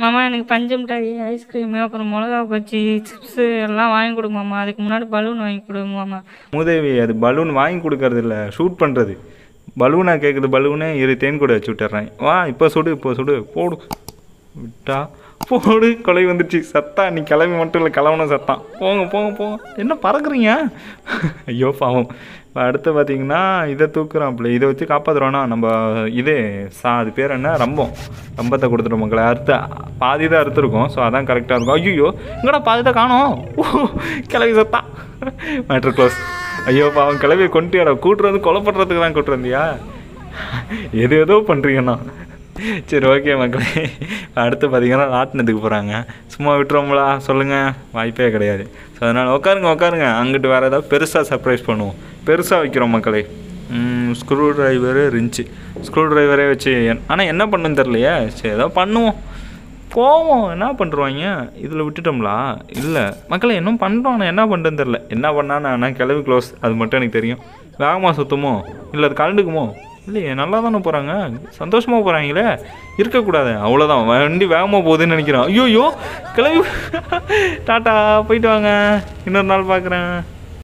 மாமா எனக்கு பஞ்சு மிட்டாய் ஐஸ்கிரீமு அப்புறம் மிளகா பஜ்ஜி சிப்ஸு எல்லாம் வாங்கி கொடுங்க மாமா அதுக்கு முன்னாடி பலூன் வாங்கி கொடுங்க மாமா மூதேவி அது பலூன் வாங்கி கொடுக்கறது இல்லை ஷூட் பண்ணுறது பலூனா கேட்குது பலூனே இரு தேன் கூட வச்சு விட்டுறேன் வா இப்போ சுடு இப்போ சுடு போடு விட்டா போடு கொலை வந்துடுச்சு சத்தா நீ கிளம்பி மட்டும் இல்லை கிளம்பணும் சத்தம் போங்க போங்க போங்க என்ன பறக்குறீங்க ஐயோ பாவம் இப்போ அடுத்து பார்த்தீங்கன்னா இதை தூக்குறாப்புல இதை வச்சு காப்பாற்றுறோன்னா நம்ம இது சா அது பேர் என்ன ரம்பம் ரம்பத்தை கொடுத்துட்டோம் மக்களை அறுத்து பாதி தான் அறுத்துருக்கோம் ஸோ அதான் கரெக்டாக இருக்கும் ஐயோ இங்கடா பாதி தான் காணோம் ஓ, கிளவி சத்தா மேட்ரு க்ளோஸ் ஐயோ பாவம் கிளவியை கொண்டுடா கூட்டு வந்து கொலை பண்ணுறதுக்கு தான் கூட்டு வந்தியா எது ஏதோ பண்ணுறீங்கண்ணா சரி ஓகே மக்களே அடுத்து பார்த்தீங்கன்னா ராட்டினத்துக்கு போகிறாங்க சும்மா விட்டுருவோம்களா சொல்லுங்கள் வாய்ப்பே கிடையாது ஸோ அதனால் உட்காருங்க உட்காருங்க அங்கிட்டு வேறு ஏதாவது பெருசாக சர்ப்ரைஸ் பண்ணுவோம் பெருசாக வைக்கிறோம் மக்களே ஸ்க்ரூ டிரைவரு இருந்துச்சு ஸ்க்ரூ டிரைவரே வச்சு ஆனால் என்ன பண்ணுன்னு தெரிலையே சரி ஏதோ பண்ணுவோம் போவோம் என்ன பண்ணுருவாங்க இதில் விட்டுட்டோம்லா இல்லை மக்களே இன்னும் பண்ணுறோம் என்ன பண்ணுறேன்னு தெரில என்ன பண்ணான்னு ஆனால் கிளவி க்ளோஸ் அது மட்டும் எனக்கு தெரியும் வேகமாக சுற்றுமோ இல்லை அது கலண்டுக்குமோ இல்லையே நல்லா தானே போகிறாங்க சந்தோஷமாக போகிறாங்களே இருக்கக்கூடாது அவ்வளோதான் வண்டி வேகமாக போகுதுன்னு நினைக்கிறேன் ஐயோ கிளவி டாட்டா போயிட்டு வாங்க இன்னொரு நாள் பார்க்குறேன்